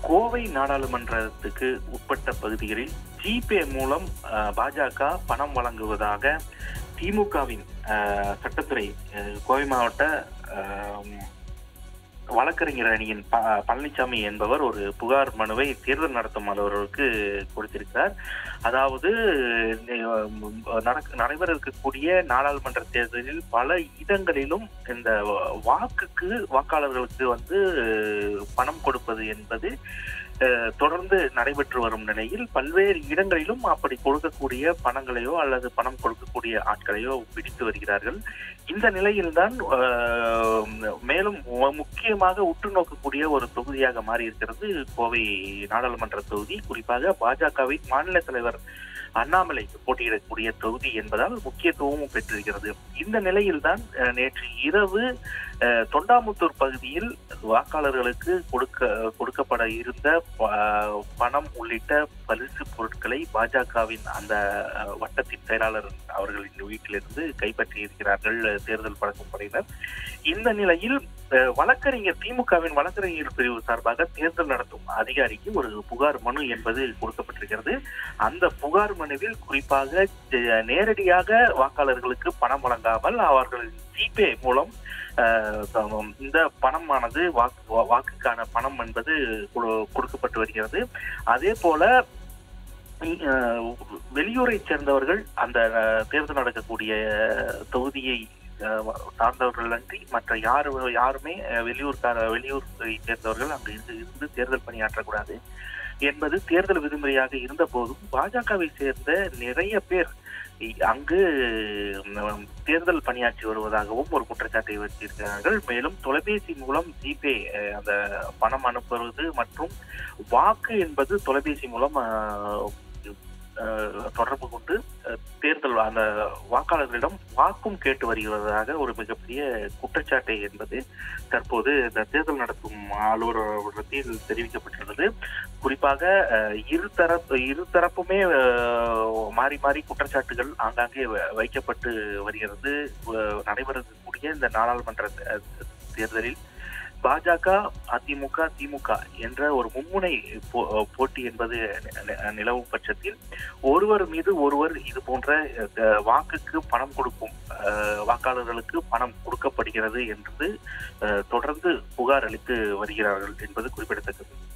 கோவை நாடாளுமன்றத்துக்கு உட்பட்ட பகுதிகளில் ஜிபே மூலம் அஹ், பாஜக பணம் வழங்குவதாக திமுகவின் அஹ், சட்டத்துறை அஹ், கோவை மாவட்ட அஹ், வழக்கறிஞர் அணியின் ப- பழனிசாமி என்பவர் ஒரு புகார் மனுவை தேர்தல் நடத்தும் அலுவலருக்கு கொடுத்திருக்கிறார் அதாவது அஹ், நடக்க- நடைபெற இருக்கக்கூடிய நாடாளுமன்ற தேர்தலில் பல இடங்களிலும் இந்த வாக்குக்கு வாக்காளர்களுக்கு வந்து பணம் கொடுப்பது என்பது அஹ், தொடர்ந்து நடைபெற்று வரும் நிலையில் பல்வேறு இடங்களிலும் அப்படி கொடுக்கக்கூடிய பணங்களையோ அல்லது பணம் கொடுக்கக்கூடிய ஆட்களையோ பிடித்து வருகிறார்கள் இந்த நிலையில்தான் அஹ், மேலும் மு- முக்கியமாக உற்று நோக்கக்கூடிய ஒரு தொகுதியாக மாறி இருக்கிறது கோவை நாடாளுமன்ற தொகுதி குறிப்பாக பாஜகவின் மாநில தலைவர் அண்ணாமலை போட்டியிடக்கூடிய தொகுதி என்பதால் முக்கியத்துவமும் பெற்றிருக்கிறது இந்த நிலையில்தான் அஹ், நேற்று இரவு அஹ், தொண்டாமுத்தூர் பகுதியில் வாக்காளர்களுக்கு கொடுக்க கொடுக்கப்பட இருந்த ப- பணம் உள்ளிட்ட பரிசு பொருட்களை பாஜகவின் அந்த அஹ், வட்டத்தின் செயலாளர் அவர்களின் வீட்டிலிருந்து கைப்பற்றி இருக்கிறார்கள் தேர்தல் பறக்கும் படையினர் இந்த நிலையில் அஹ், வழக்கறிஞர் திமுகவின் வழக்கறிஞர் பிரிவு சார்பாக தேர்தல் நடத்தும் அதிகாரிக்கு ஒரு புகார் மனு என்பது கொடுக்கப்பட்டிருக்கிறது அந்த புகார் மனுவில் குறிப்பாக அஹ், நேரடியாக வாக்காளர்களுக்கு பணம் வழங்காமல் அவர்கள் ஜிபே மூலம் அஹ், தம்- இந்த பணமானது வாக்கு வாக்குக்கான பணம் என்பது கொடு- கொடுக்கப்பட்டு வருகிறது அதே போல அஹ், வெளியூரை சேர்ந்தவர்கள் அந்த அஹ், தேர்தல் நடக்கக்கூடிய தொகுதியை அஹ், சார்ந்தவர்கள் அன்றி மற்ற யாரு யாருமே அஹ், வெளியூர்கார வெளியூரை சேர்ந்தவர்கள் அங்கு இருந்து இருந்து தேர்தல் பணியாற்றக்கூடாது என்பது தேர்தல் விதிமுறையாக இருந்த போதும் பாஜகவை சேர்ந்த நிறைய பேர் இ- அங்கு ம், தேர்தல் பணியாற்றி வருவதாகவும் ஒரு குற்றச்சாட்டை வச்சிருக்கிறார்கள் மேலும் தொலைபேசி மூலம் ஜிபே அஹ், அந்த பணம் அனுப்புவது மற்றும் வாக்கு என்பது தொலைபேசி மூலம் அஹ், அஹ், தொடர்பு கொண்டு அஹ், தேர்தல் அந்த வாக்காளர்களிடம் வாக்கும் கேட்டு வருகிறதாக ஒரு மிகப்பெரிய குற்றச்சாட்டு என்பது தற்போது இந்த தேர்தல் நடத்தும் அலுவலகத்தில் தெரிவிக்கப்பட்டுள்ளது குறிப்பாக அஹ், இரு தரப்பு இரு தரப்புமே அஹ், மாறி மாறி குற்றச்சாட்டுகள் ஆங்காங்கே வ- வைக்கப்பட்டு வருகிறது அஹ், நடைபெறக்கூடிய இந்த நாடாளுமன்ற தே- தேர்தலில் பாஜக அதிமுக திமுக என்ற ஒரு மும்முனை போ- போட்டி என்பது நி- நி- நிலவும் பட்சத்தில் ஒருவர் மீது ஒருவர் இது போன்ற அஹ், வாக்குக்கு பணம் கொடுக்கும் அஹ், வாக்காளர்களுக்கு பணம் கொடுக்கப்படுகிறது என்று அஹ், தொடர்ந்து புகார் அளித்து வருகிறார்கள் என்பது குறிப்பிடத்தக்கது